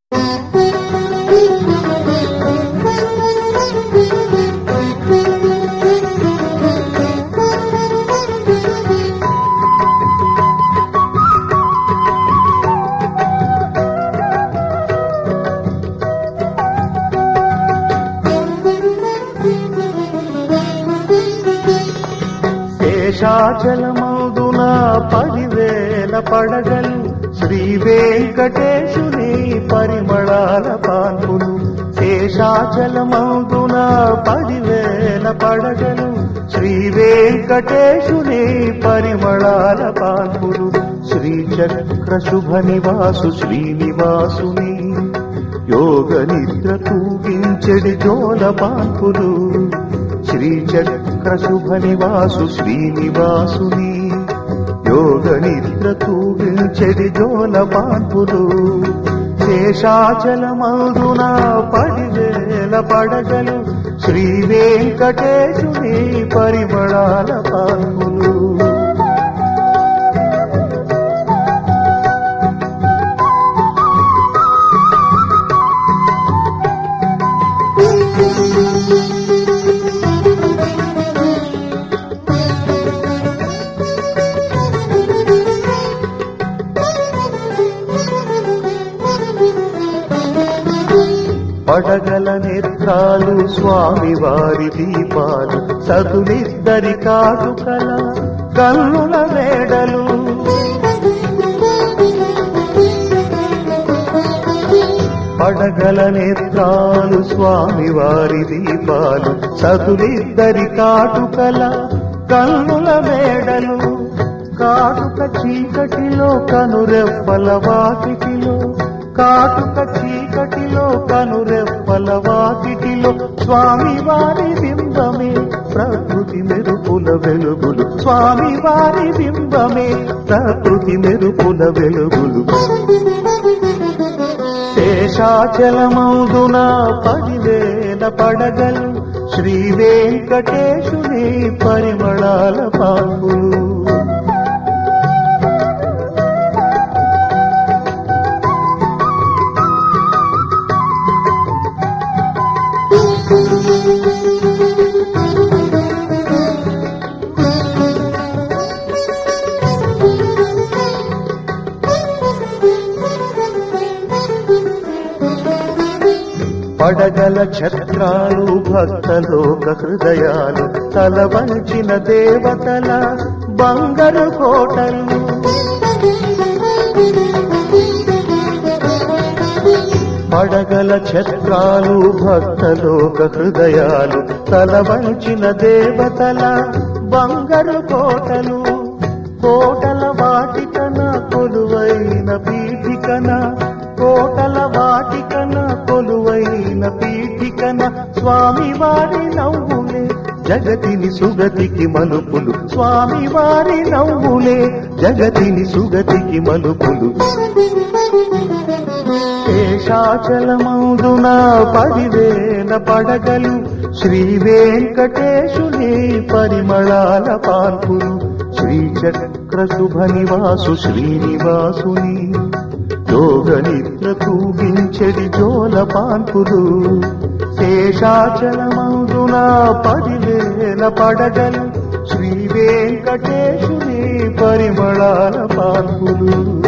శేషాచలమౌదున పదివేల పడగలు శ్రీ వెంకటేశుని పరిమళాల పాన్పులు శేషాచలమౌదున పదివేల పడగలు శ్రీ వెంకటేశుని పరిమళాల పాన్పులు శ్రీచక్ర శుభ నివాసు శ్రీనివాసుని యోగ నిద్ర తూగించెడి జోల పాన్పులు శ్రీచక్ర శుభ నివాసు శ్రీనివాసుని యోగ నిద్ర తూగించెడి జోల పాన్పులు శేషాచలమౌదున పడివేల పడగలు శ్రీ వెంకటేశుని పరిమళాల పాన్పులు పడగల నేత్రాలు స్వామి వారి దీపాలు సతులిద్దరి కాటుకల కన్నుల వేడలు పడగల నేత్రాలు స్వామి వారి దీపాలు సతులిద్దరి కాటుకల కన్నుల వేడలు కాటుక చీకటిలో కనురెప్పల వాకిటిలో కాటుక చీకటిలో కనురెప్పల వాకిటిలో స్వామి వారి బింబమే ప్రకృతి మెరుపుల వెలుగులు స్వామి వారి బింబమే ప్రకృతి మెరుపుల వెలుగులు శేషాచలమౌదున పదివేల పడగలు శ్రీ వెంకటేశుని పరిమళాల పాల్పులు పడగల ఛత్రాలు భక్తలోక హృదయాలు తల వంచిన దేవతల బంగారు కోటలు పడగల ఛత్రాలు భక్తలోక హృదయాలు తల వంచిన దేవతల బంగారు కోటలు కోటల వాటికన కొలువైన పీఠికన కోటల వాటికన కొలువైన పీఠికన స్వామి వారి నవ్వులే జగతిని సుగతికి మలుపులు స్వామి వారి నవ్వులే జగతిని సుగతికి మలుపులు శేషాచలమౌదున పదివేల పడగలు శ్రీ వెంకటేశుని పరిమళాల పాల్పులు శ్రీచక్ర శుభ నివాసు శ్రీనివాసుని యోగ నిద్ర తూగించెడి జోల పాన్పులు శేషాచలమౌదున పదివేల పడగలు శ్రీ వెంకటేశుని పరిమళాల పాన్పులు